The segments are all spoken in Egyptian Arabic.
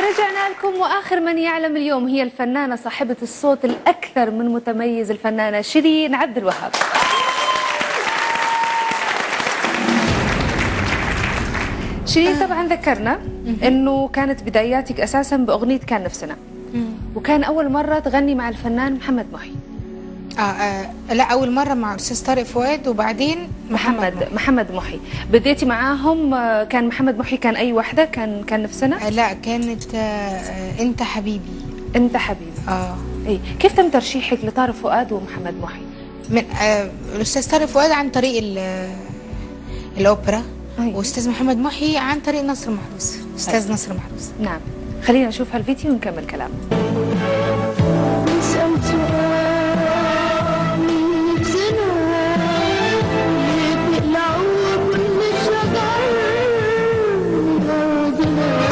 رجعنا لكم واخر من يعلم اليوم هي الفنانه صاحبه الصوت الاكثر من متميز الفنانه شيرين عبد الوهاب شيرين طبعا ذكرنا انه كانت بداياتك اساسا باغنيه كان نفسنا وكان اول مره تغني مع الفنان محمد محي آه, آه لا اول مره مع الاستاذ طارق فؤاد وبعدين محمد محمد محي بديتي معاهم آه، كان محمد محي كان اي واحده كان كان نفسنا آه لا كانت آه انت حبيبي انت حبيبي اه اي كيف تم ترشيحك لطارق فؤاد ومحمد محي من آه الاستاذ طارق فؤاد عن طريق ال- الاوبرا أيوة. واستاذ محمد محي عن طريق نصر محروس استاذ نصر محروس نعم خلينا نشوف هالفيديو ونكمل كلامنا سألت من بسنة بيقلعوا كل الشجر من أرضنا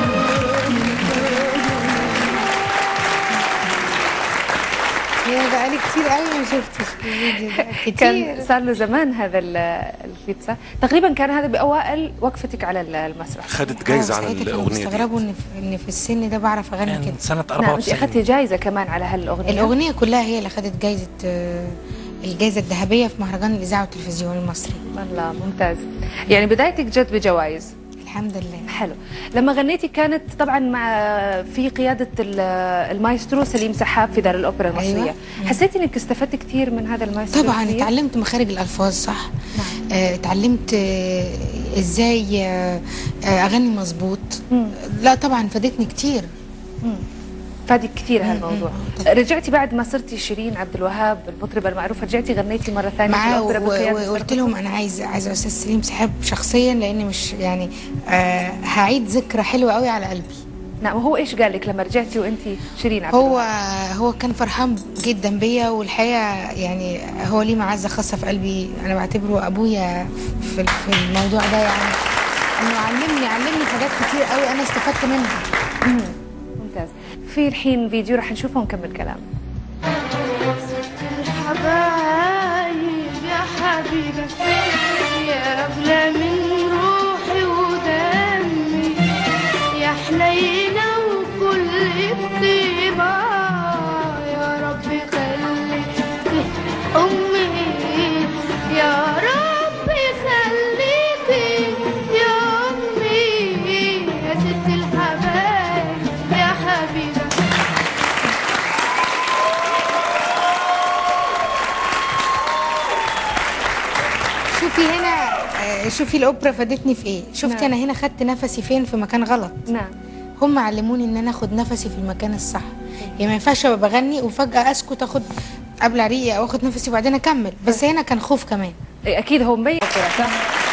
يا بقالي كتير قوي ما شفتش الفيديو ده كتير كان صار له زمان هذا ال- الكليب صح؟ تقريبا كان هذا باوائل وقفتك على ال- المسرح خدت جايزه آه، على ساعتها كانوا الاغنيه دي بيستغربوا ان في- ان في السن ده بعرف اغني يعني كده سنة نعم انت 94 اخذتي جائزه كمان على هالاغنيه الاغنيه كلها هي اللي خدت جايزه آه، الجائزه الذهبيه في مهرجان الاذاعه والتلفزيون المصري والله ممتاز يعني بدايتك جت بجوائز الحمد لله حلو لما غنيتي كانت طبعا مع في قياده ال- المايسترو سليم سحاب في دار الاوبرا المصريه أيوة. حسيتي انك استفدت كثير من هذا المايسترو طبعا كثير؟ اتعلمت مخارج الالفاظ صح آه، اتعلمت آه، ازاي آه، آه، اغني مظبوط مم. لا طبعا فادتني كتير مم. فادك كثير هالموضوع مم. طبعاً. رجعتي بعد ما صرتي شيرين عبد الوهاب المطربه المعروفه رجعتي غنيتي مره ثانيه في معاه الاوبرا و- بقيادة وقلت فرقة لهم انا عايز عايزه استاذ سليم سحاب شخصيا لان مش يعني آه، هعيد ذكرى حلوه قوي على قلبي نعم وهو ايش قال لك لما رجعتي وانت شيرين عبد هو الوهاب؟ هو كان فرحان جدا بيا والحقيقه يعني هو ليه معزه خاصه في قلبي انا بعتبره ابويا في في الموضوع ده يعني انه علمني علمني حاجات كتير قوي انا استفدت منها ممتاز في الحين فيديو راح نشوفه ونكمل كلام الحبايب يا حبيبة يا أغلى من روحي ودمي يا حنينة وكل طيبة يا رب خليك أمي يا رب خليكي يا أمي يا ست الحبايب يا حبيبة شوفي هنا آه، شوفي الاوبرا فادتني في ايه شفتي نعم. انا هنا خدت نفسي فين في مكان غلط نعم هم علموني ان انا اخد نفسي في المكان الصح يعني ما ينفعش ابقى بغني وفجاه اسكت اخد ابلع ريقه او اخد نفسي وبعدين اكمل بس هنا كان خوف كمان إيه، اكيد هو مبين كده صح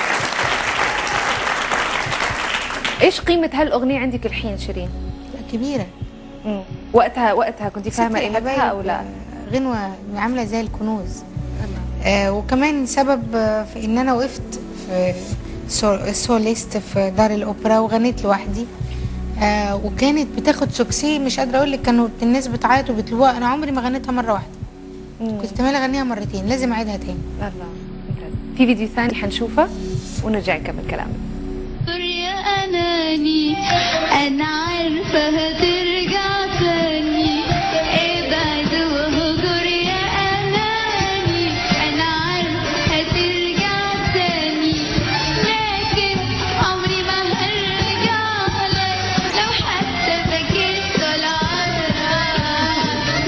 ايش قيمه هالاغنيه عندك الحين شيرين لا، كبيره مم. وقتها وقتها كنت فاهمه ست قيمتها الحبايب، او لا آه، غنوه عامله زي الكنوز آه وكمان سبب آه، في ان انا وقفت في سو- سوليست في دار الاوبرا وغنيت لوحدي آه وكانت بتاخد سوكسي مش قادره اقول لك كانوا الناس بتعيط وبيطلبوها انا عمري ما غنيتها مره واحده مم. كنت تمام اغنيها مرتين لازم اعيدها تاني الله ممتاز في فيديو ثاني حنشوفه ونرجع نكمل كلامنا دور يا أناني أنا عارفة هترجع تاني ابعد وهجر يا أناني أنا عارفة هترجع تاني لكن عمري ما هرجع لك لو حتى بكيت ولا عارف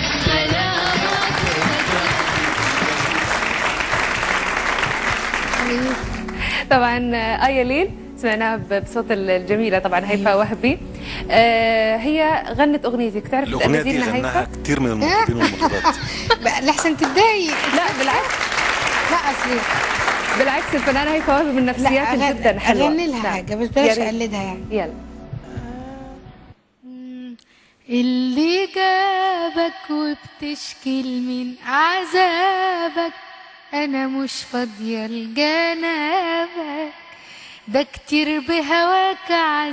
طبعا آه، آية ليل سمعناها ب- بصوت الجميلة طبعا هيفاء وهبي آه هي غنت أغنيتك تعرف الاغنيه دي تقلدينا غناها هيفاء؟ كتير من المطربين والمطربات بقى لحسن تتضايق لا بالعكس لا اصلي بالعكس الفنانة هيفاء وهبي من لا نفسيات أغن- جدا حلوة اغني لها نعم. حاجه بس يا بلاش ريت. اقلدها يعني يلا اللي جابك وبتشكي من عذابك انا مش فاضيه لجنابك ده كتير بهواك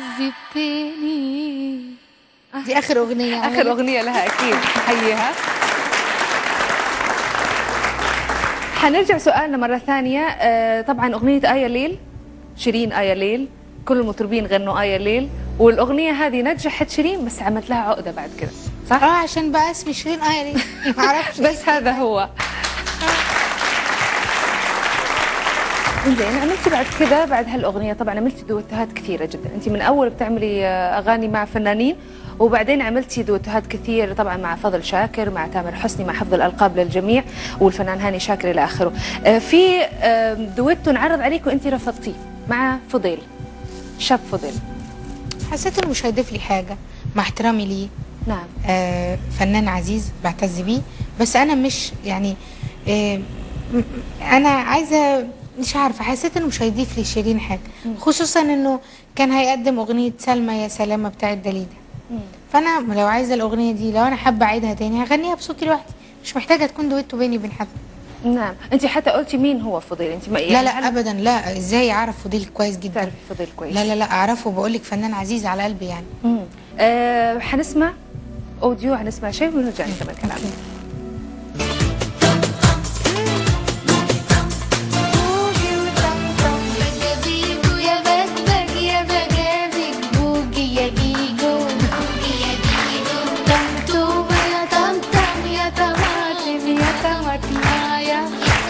عذبتني دي اخر اغنيه آخر أغنية لها أكيد حييها حنرجع سؤالنا مرة ثانية آه طبعا أغنية آية ليل شيرين آية ليل كل المطربين غنوا آية ليل والاغنيه هذه نجحت شيرين بس عملت لها عقده بعد كده صح اه عشان بقى اسمي شيرين اه يا ريت ما اعرفش بس هذا هو زين عملتي بعد كذا بعد هالاغنيه طبعا عملتي دوتوهات كثيره جدا انت من اول بتعملي آه، اغاني مع فنانين وبعدين عملتي دوتوهات كثير طبعا مع فضل شاكر مع تامر حسني مع حفظ الالقاب للجميع والفنان هاني شاكر الى اخره آه، في آه، دويتو انعرض عليك وانت رفضتيه مع فضيل شاب فضيل حسيت انه مش هيضيف لي حاجه مع احترامي ليه نعم آه فنان عزيز بعتز بيه بس انا مش يعني آه م- انا عايزه مش عارفه حسيت انه مش هيضيف لي شيرين حاجه خصوصا انه كان هيقدم اغنيه سلمى يا سلامه بتاعت دليده فانا لو عايزه الاغنيه دي لو انا حابه اعيدها تاني هغنيها بصوتي لوحدي مش محتاجه تكون دويتو بيني وبين حد نعم انت حتى قلتي مين هو فضيل انت ما لا يعني لا هل ابدا لا ازاي اعرف فضيل كويس جدا تعرفي فضيل كويس لا لا لا اعرفه بقول لك فنان عزيز على قلبي يعني مم. آه حنسمع اوديو حنسمع شيء ونرجع نكمل كلام بجابيجو يا بجبج يا بجابج بوجي يا بيجو بوجي يا بيجو طمطم يا طمطم يا طماطم يا طماطمايا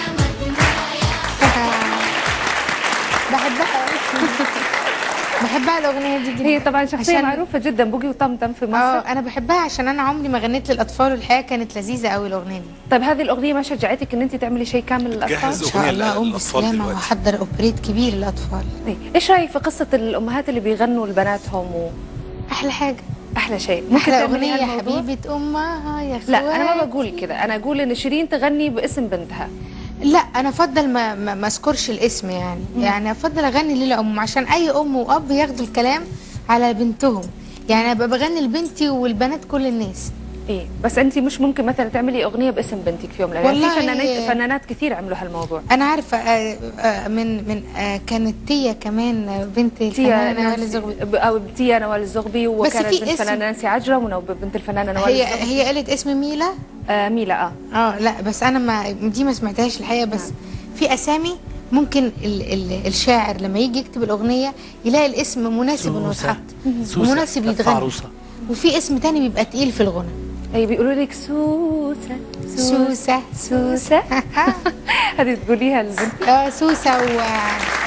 بحبها بحبها الاغنيه دي جدا هي طبعا شخصيه عشان- معروفه جدا بوجي وطمطم في مصر اه انا بحبها عشان انا عمري ما غنيت للاطفال والحياه كانت لذيذه قوي الاغنيه دي طيب هذه الاغنيه ما شجعتك ان انت تعملي شيء كامل للاطفال جهز ان شاء أغنية الله اقوم للأطفال بالسلامه دلوقتي. وهحضر اوبريت كبير للاطفال طيب ايش رايك في قصه الامهات اللي بيغنوا لبناتهم احلى حاجه واحلى شيء احلى تعملي اغنيه يا هالموضوع؟ حبيبه امها يا لا انا ما خواتي. بقول كده انا اقول ان شيرين تغني باسم بنتها لا انا افضل ما ما ما اذكرش الاسم يعني يعني افضل اغني للام عشان اي ام واب ياخدوا الكلام على بنتهم يعني ابقى بغني لبنتي والبنات كل الناس ايه بس انت مش ممكن مثلا تعملي اغنيه باسم بنتك في يوم من الايام في والله- فنانات فنانات كثير عملوا هالموضوع انا عارفه آه، آه، من من آه، كانت تيا كمان آه، بنت تيا الفنانه نوال نانسي- الزغبي او تيا نوال الزغبي وكانت في بنت اسم. الفنانه نانسي عجرم وبنت الفنانه نوال هي الزغبي هي قالت اسم ميلا آه ميلا اه اه لا بس انا ما دي ما سمعتهاش الحقيقه بس في اسامي ممكن ال ال الشاعر لما يجي يكتب الاغنيه يلاقي الاسم مناسب انه سوسة. يتحط سوسة. ومناسب كانت يتغنى عروسة. وفي اسم تاني بيبقى تقيل في الغنى اي بيقولوا لك سوسه سوسه سوسه هذه تقوليها للبنت اه سوسه و